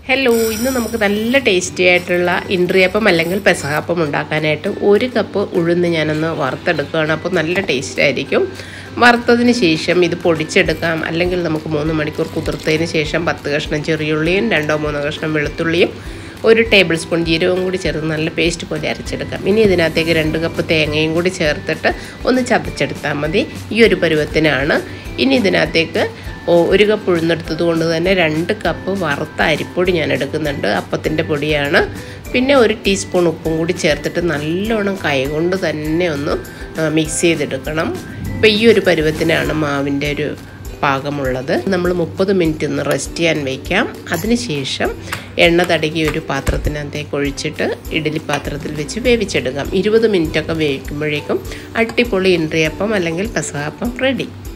hello ഇന്ന് നമുക്ക് നല്ല ടേസ്റ്റി ആയിട്ടുള്ള ഇൻട്രിയപ്പം അല്ലെങ്കിൽ പെസഹാപ്പം ഉണ്ടാക്കാനായിട്ട് ഒരു കപ്പ് ഉഴുന്ന് ഞാനൊന്ന് വറുത്തെടുക്കുകയാണ് അപ്പോൾ നല്ല ടേസ്റ്റ് ആയിരിക്കും വറുത്തതിന് ശേഷം ഇത് പൊടിച്ചെടുക്കാം അല്ലെങ്കിൽ നമുക്ക് മൂന്ന് മണിക്കൂർ കുതിർത്തതിന് ശേഷം പത്ത് കഷ്ണം ചെറിയുള്ളിയും രണ്ടോ മൂന്നോ കഷ്ണം വെളുത്തുള്ളിയും ഒരു ടേബിൾ സ്പൂൺ ജീരകവും കൂടി ചേർത്ത് നല്ല പേസ്റ്റ് പോലെ അരച്ചെടുക്കാം ഇനി ഇതിനകത്തേക്ക് രണ്ട് കപ്പ് തേങ്ങയും കൂടി ചേർത്തിട്ട് ഒന്ന് ചതച്ചെടുത്താൽ മതി ഈ ഒരു പരുവത്തിനാണ് ഇനി ഇതിനകത്തേക്ക് ഒരു കപ്പ് ഉഴുന്നെടുത്തത് കൊണ്ട് തന്നെ രണ്ട് കപ്പ് വറുത്ത അരിപ്പൊടി ഞാൻ എടുക്കുന്നുണ്ട് അപ്പത്തിൻ്റെ പൊടിയാണ് പിന്നെ ഒരു ടീസ്പൂൺ ഉപ്പും കൂടി ചേർത്തിട്ട് നല്ലോണം കൈകൊണ്ട് തന്നെ ഒന്ന് മിക്സ് ചെയ്തെടുക്കണം ഇപ്പോൾ ഈ ഒരു പരുവത്തിനാണ് മാവിൻ്റെ ഒരു പാകമുള്ളത് നമ്മൾ മുപ്പത് മിനിറ്റ് ഒന്ന് റെസ്റ്റ് ചെയ്യാൻ വയ്ക്കാം അതിനുശേഷം എണ്ണ തടകി ഒരു പാത്രത്തിനകത്തേക്ക് ഒഴിച്ചിട്ട് ഇഡലി പാത്രത്തിൽ വെച്ച് വേവിച്ചെടുക്കാം ഇരുപത് മിനിറ്റൊക്കെ വേവിക്കുമ്പോഴേക്കും അട്ടിപ്പൊളി ഇൻട്രിയപ്പം അല്ലെങ്കിൽ പെസഹാപ്പം റെഡി